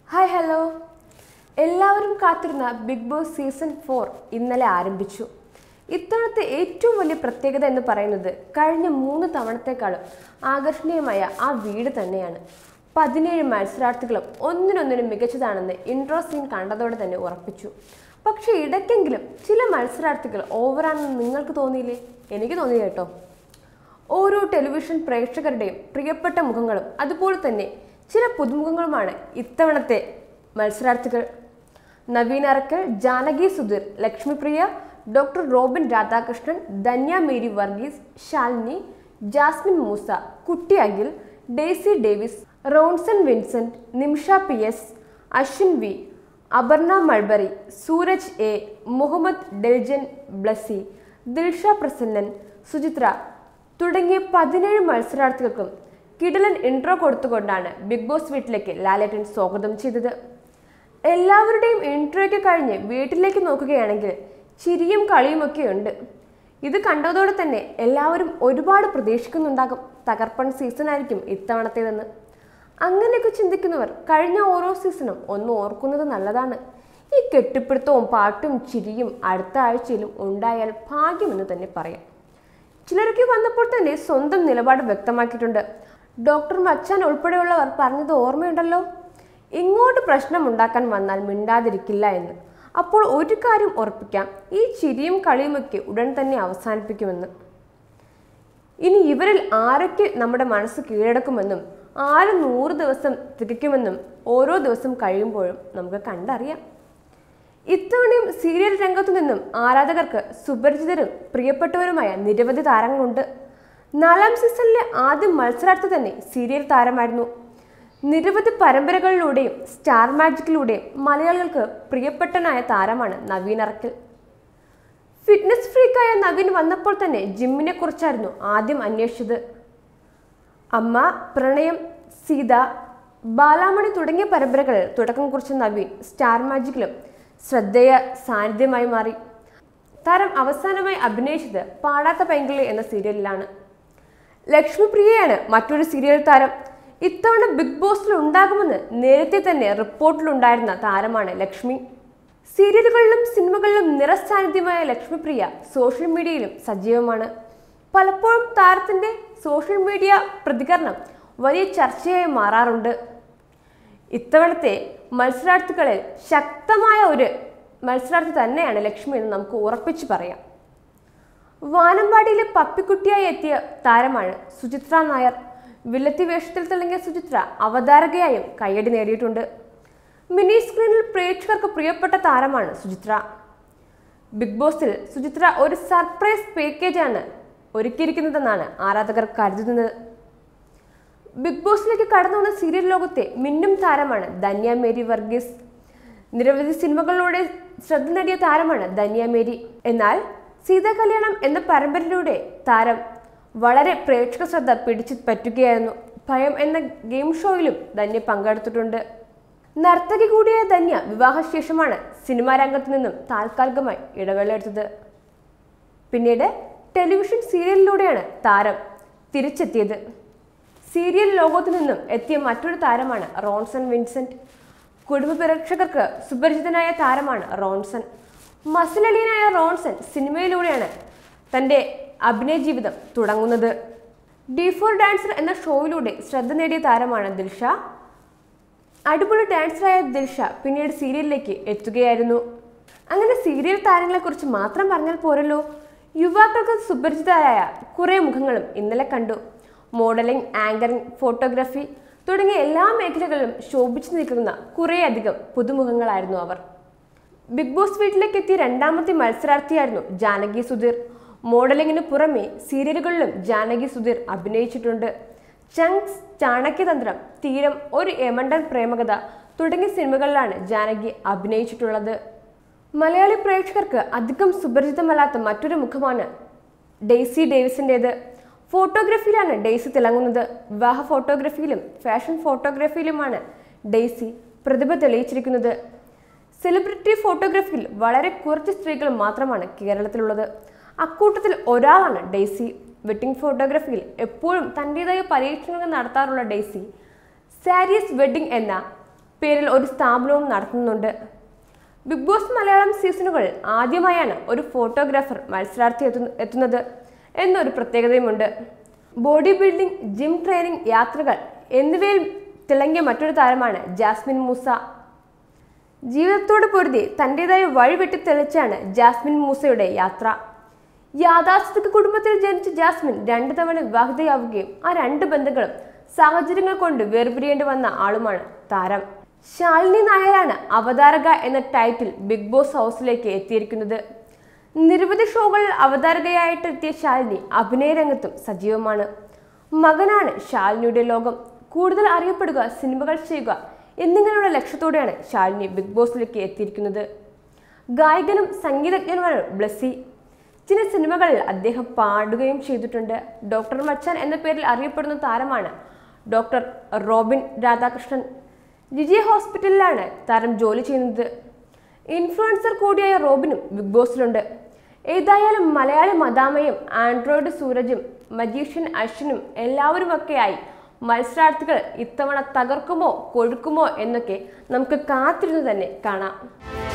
hi hello എല്ലാവരും കാത്തിരുന്ന big boss season four ഇന്നലെ ആരംഭിച്ചു ഇത്തവണത്തെ ഏറ്റവും വലിയ പ്രത്യേകത എന്ന് പറയുന്നത് കഴിഞ്ഞ മൂന്ന് തവണത്തെക്കാളും ആകർഷണീയമായ ആ വീട് തന്നെയാണ് പതിനേഴ് മത്സരാർത്ഥികളും ഒന്നിനൊന്നിനും മികച്ചതാണെന്ന് ഇൻട്രോ സീൻ കണ്ടതോടെ തന്നെ ഉറപ്പിച്ചു പക്ഷേ ഇടയ്ക്കെങ്കിലും ചില മത്സരാർത്ഥികൾ ഓവറാണെന്ന് നിങ്ങൾക്ക് തോന്നിയില്ലേ എനിക്ക് തോന്നി കേട്ടോ ഓരോ ടെലിവിഷൻ പ്രേക്ഷകരുടെയും പ്രിയപ്പെട്ട മുഖങ്ങളും അതുപോലെ തന്നെ ചില പുതുമുഖങ്ങളുമാണ് ഇത്തവണത്തെ മത്സരാർത്ഥികൾ Naveen Arackal Janaki Sudheer Lakshmipriya doctor Robin Radhakrishnan Dhanya Mary Varghese Shalini Jasmine Moosa Kutty Akhil Daisy Davis Ronson Vincent Nimisha P S Ashwin V Aparna Mulberry Sooraj A Muhammad Deljan Blessy Dilsha Prasannan Suchitra തുടങ്ങിയ പതിനേഴ് മത്സരാർത്ഥികൾക്കും കിടിലൻ ഇൻട്രോ കൊടുത്തുകൊണ്ടാണ് ബിഗ് ബോസ് വീട്ടിലേക്ക് ലാലേട്ടൻ സ്വാഗതം ചെയ്തത് എല്ലാവരുടെയും ഇൻട്രോയ്ക്ക് കഴിഞ്ഞ് വീട്ടിലേക്ക് നോക്കുകയാണെങ്കിൽ ചിരിയും കളിയുമൊക്കെ ഉണ്ട് ഇത് കണ്ടതോടെ തന്നെ എല്ലാവരും ഒരുപാട് പ്രതീക്ഷിക്കുന്നുണ്ടാകും തകർപ്പൻ സീസൺ ആയിരിക്കും ഇത്തവണത്തേതെന്ന് അങ്ങനെയൊക്കെ ചിന്തിക്കുന്നവർ കഴിഞ്ഞ ഓരോ സീസണും ഒന്ന് ഓർക്കുന്നത് നല്ലതാണ് ഈ കെട്ടിപ്പിടുത്തവും പാട്ടും ചിരിയും അടുത്ത ആഴ്ചയിലും ഉണ്ടായാൽ ഭാഗ്യമെന്ന് തന്നെ പറയാം ചിലരൊക്കെ വന്നപ്പോൾ തന്നെ സ്വന്തം നിലപാട് വ്യക്തമാക്കിയിട്ടുണ്ട് ഡോക്ടർ മച്ചാൻ ഉൾപ്പെടെയുള്ളവർ പറഞ്ഞത് ഓർമ്മയുണ്ടല്ലോ ഇങ്ങോട്ട് പ്രശ്നം ഉണ്ടാക്കാൻ വന്നാൽ മിണ്ടാതിരിക്കില്ല എന്ന് അപ്പോൾ ഒരു കാര്യം ഉറപ്പിക്കാം ഈ ചിരിയും കളിയുമൊക്കെ ഉടൻ തന്നെ അവസാനിപ്പിക്കുമെന്ന് ഇനി ഇവരിൽ ആരൊക്കെ നമ്മുടെ മനസ്സ് കീഴടക്കുമെന്നും ആര് നൂറ് ദിവസം തികയ്ക്കുമെന്നും ഓരോ ദിവസം കഴിയുമ്പോഴും നമുക്ക് കണ്ടറിയാം ഇത്തവണയും സീരിയൽ രംഗത്തു നിന്നും ആരാധകർക്ക് സുപരിചിതരും പ്രിയപ്പെട്ടവരുമായ നിരവധി താരങ്ങളുണ്ട് നാലാം സീസണിലെ ആദ്യ മത്സരാർത്ഥി തന്നെ സീരിയൽ താരമായിരുന്നു നിരവധി പരമ്പരകളിലൂടെയും സ്റ്റാർ മാജിക്കിലൂടെയും മലയാളികൾക്ക് പ്രിയപ്പെട്ടനായ താരമാണ് നവീൻ അറക്കൽ ഫിറ്റ്നസ് ഫ്രീക്കായ നവീൻ വന്നപ്പോൾ തന്നെ ജിമ്മിനെ കുറിച്ചായിരുന്നു ആദ്യം അന്വേഷിച്ചത് അമ്മ പ്രണയം സീത ബാലാമണി തുടങ്ങിയ പരമ്പരകളിൽ തുടക്കം കുറിച്ച നവീൻ സ്റ്റാർ മാജിക്കിലും ശ്രദ്ധേയ സാന്നിധ്യമായി മാറി താരം അവസാനമായി അഭിനയിച്ചത് പാടാത്ത പൈങ്കിളി എന്ന സീരിയലിലാണ് ലക്ഷ്മിപ്രിയയാണ് മറ്റൊരു സീരിയൽ താരം ഇത്തവണ ബിഗ് ബോസിൽ ഉണ്ടാകുമെന്ന് നേരത്തെ തന്നെ റിപ്പോർട്ടിലുണ്ടായിരുന്ന താരമാണ് ലക്ഷ്മി സീരിയലുകളിലും സിനിമകളിലും നിറസാന്നിധ്യമായ ലക്ഷ്മിപ്രിയ സോഷ്യൽ മീഡിയയിലും സജീവമാണ് പലപ്പോഴും താരത്തിന്റെ സോഷ്യൽ മീഡിയ പ്രതികരണം വലിയ ചർച്ചയായി മാറാറുണ്ട് ഇത്തവണത്തെ മത്സരാർത്ഥികളിൽ ശക്തമായ ഒരു മത്സരാർത്ഥി തന്നെയാണ് ലക്ഷ്മി എന്ന് നമുക്ക് ഉറപ്പിച്ചു പറയാം വാനമ്പാടിയിലെ പപ്പിക്കുട്ടിയായി എത്തിയ താരമാണ് സുചിത്ര നായർ വില്ലത്തി വേഷത്തിൽ തിളങ്ങിയ സുചിത്ര അവതാരകയായും കയ്യടി നേടിയിട്ടുണ്ട് മിനി സ്ക്രീനിൽ പ്രേക്ഷകർക്ക് പ്രിയപ്പെട്ട താരമാണ് സുചിത്ര ബിഗ് ബോസിൽ സുചിത്ര ഒരു സർപ്രൈസ് പാക്കേജാണ് ഒരുക്കിയിരിക്കുന്നതെന്നാണ് ആരാധകർ കരുതുന്നത് ബിഗ് ബോസിലേക്ക് കടന്നു വന്ന സീരിയൽ ലോകത്തെ മിന്നും താരമാണ് ധന്യ മേരി വർഗീസ് നിരവധി സിനിമകളിലൂടെ ശ്രദ്ധ നേടിയ താരമാണ് ധന്യ മേരി എന്നാൽ സീതാ കല്യാണം എന്ന പരമ്പരയിലൂടെ താരം വളരെ പ്രേക്ഷക ശ്രദ്ധ പിടിച്ചു പറ്റുകയായിരുന്നു ഭയം എന്ന ഗെയിം ഷോയിലും ധന്യ പങ്കെടുത്തിട്ടുണ്ട് നർത്തകി കൂടിയ ധന്യ വിവാഹശേഷമാണ് സിനിമാ രംഗത്ത് നിന്നും താൽക്കാലികമായി ഇടവേള എടുത്തത് പിന്നീട് ടെലിവിഷൻ സീരിയലിലൂടെയാണ് താരം തിരിച്ചെത്തിയത് സീരിയൽ ലോകത്തു നിന്നും എത്തിയ മറ്റൊരു താരമാണ് റോൺസൺ വിൻസെന്റ് കുടുംബ പ്രേക്ഷകർക്ക് സുപരിചിതനായ താരമാണ് റോൺസൺ മസിലലീനായ റോൺസൺ സിനിമയിലൂടെയാണ് തൻ്റെ അഭിനയ ജീവിതം തുടങ്ങുന്നത് ഡി ഫോർ ഡാൻസർ എന്ന ഷോയിലൂടെ ശ്രദ്ധ നേടിയ താരമാണ് ദിൽഷ അടിപൊളി ഡാൻസറായ ദിൽഷ പിന്നീട് സീരിയലിലേക്ക് എത്തുകയായിരുന്നു അങ്ങനെ സീരിയൽ താരങ്ങളെക്കുറിച്ച് മാത്രം പറഞ്ഞാൽ പോരല്ലോ യുവാക്കൾക്ക് സുപരിചിതരായ കുറേ മുഖങ്ങളും ഇന്നലെ കണ്ടു മോഡലിംഗ് ആങ്കറിംഗ് ഫോട്ടോഗ്രാഫി തുടങ്ങിയ എല്ലാ മേഖലകളിലും ശോഭിച്ചു നിൽക്കുന്ന കുറേയധികം പുതുമുഖങ്ങളായിരുന്നു അവർ ബിഗ് ബോസ് വീട്ടിലേക്ക് എത്തിയ രണ്ടാമത്തെ മത്സരാർത്ഥിയായിരുന്നു ജാനകി സുധീർ മോഡലിംഗിന് പുറമെ സീരിയലുകളിലും ജാനകി സുധീർ അഭിനയിച്ചിട്ടുണ്ട് ചങ്ക്സ് ചാണക്യതന്ത്രം തീരം ഒരു യമണ്ടൻ പ്രേമകഥ തുടങ്ങിയ സിനിമകളിലാണ് ജാനകി അഭിനയിച്ചിട്ടുള്ളത് മലയാളി പ്രേക്ഷകർക്ക് അധികം സുപരിചിതമല്ലാത്ത മറ്റൊരു മുഖമാണ് ഡെയ്സി ഡേവിസിൻ്റേത് ഫോട്ടോഗ്രാഫിയിലാണ് ഡെയ്സി തിളങ്ങുന്നത് വിവാഹ ഫോട്ടോഗ്രാഫിയിലും ഫാഷൻ ഫോട്ടോഗ്രാഫിയിലുമാണ് ഡെയ്സി പ്രതിഭ തെളിയിച്ചിരിക്കുന്നത് സെലിബ്രിറ്റി ഫോട്ടോഗ്രാഫിയിൽ വളരെ കുറച്ച് സ്ത്രീകൾ മാത്രമാണ് കേരളത്തിലുള്ളത് അക്കൂട്ടത്തിൽ ഒരാളാണ് ഡെയ്സി വെഡിങ് ഫോട്ടോഗ്രാഫിയിൽ എപ്പോഴും തൻ്റെതായ പരീക്ഷണങ്ങൾ നടത്താറുള്ള ഡെയ്സി സാരീസ് വെഡിങ് എന്ന പേരിൽ ഒരു സ്ഥാപനവും നടത്തുന്നുണ്ട് ബിഗ് ബോസ് മലയാളം സീസണുകൾ ആദ്യമായാണ് ഒരു ഫോട്ടോഗ്രാഫർ മത്സരാർത്ഥി എത്തുന്ന- എത്തുന്നത് എന്നൊരു പ്രത്യേകതയുമുണ്ട് ബോഡി ബിൽഡിംഗ് ജിം ട്രെയിനിങ് യാത്രകൾ എന്നിവയിൽ തിളങ്ങിയ മറ്റൊരു താരമാണ് ജാസ്മിൻ മൂസ ജീവിതത്തോട് പൊരുതി തൻ്റെതായ വഴി വെട്ടി തെളിച്ചാണ് ജാസ്മിൻ മൂസയുടെ യാത്ര യാഥാസ്ഥിക കുടുംബത്തിൽ ജനിച്ച ജാസ്മിൻ രണ്ടു തവണ വിവാഹിതയാവുകയും ആ രണ്ട് ബന്ധുക്കളും സാഹചര്യങ്ങൾ കൊണ്ട് വേർപിരിയേണ്ടി വന്ന ആളുമാണ് താരം ശാലിനി നായരാണ് അവതാരക എന്ന ടൈറ്റിൽ ബിഗ് ബോസ് ഹൗസിലേക്ക് എത്തിയിരിക്കുന്നത് നിരവധി ഷോകളിൽ അവതാരകയായിട്ട് എത്തിയ ശാലിനി അഭിനയ രംഗത്തും സജീവമാണ് മകനാണ് ശാലിനിയുടെ ലോകം കൂടുതൽ അറിയപ്പെടുക സിനിമകൾ ചെയ്യുക എന്നിങ്ങനെയുള്ള ലക്ഷ്യത്തോടെയാണ് ശാലിനി ബിഗ് ബോസിലേക്ക് എത്തിയിരിക്കുന്നത് ഗായകനും സംഗീതജ്ഞനുമാണ് ബ്ലസ്സി ചില സിനിമകളിൽ അദ്ദേഹം പാടുകയും ചെയ്തിട്ടുണ്ട് ഡോക്ടർ മച്ചാൻ എന്ന പേരിൽ അറിയപ്പെടുന്ന താരമാണ് ഡോക്ടർ റോബിൻ രാധാകൃഷ്ണൻ ജിജി ഹോസ്പിറ്റലിലാണ് താരം ജോലി ചെയ്യുന്നത് ഇൻഫ്ലുവൻസർ കൂടിയായ റോബിനും ബിഗ് ബോസിലുണ്ട് ഏതായാലും മലയാളി മദാമയും ആൻഡ്രോയിഡ് സൂരജും മജീഷ്യൻ അശ്വിനും എല്ലാവരുമൊക്കെയായി മത്സരാർത്ഥികൾ ഇത്തവണ തകർക്കുമോ കൊഴുക്കുമോ എന്നൊക്കെ നമുക്ക് കാത്തിരുന്ന് തന്നെ കാണാം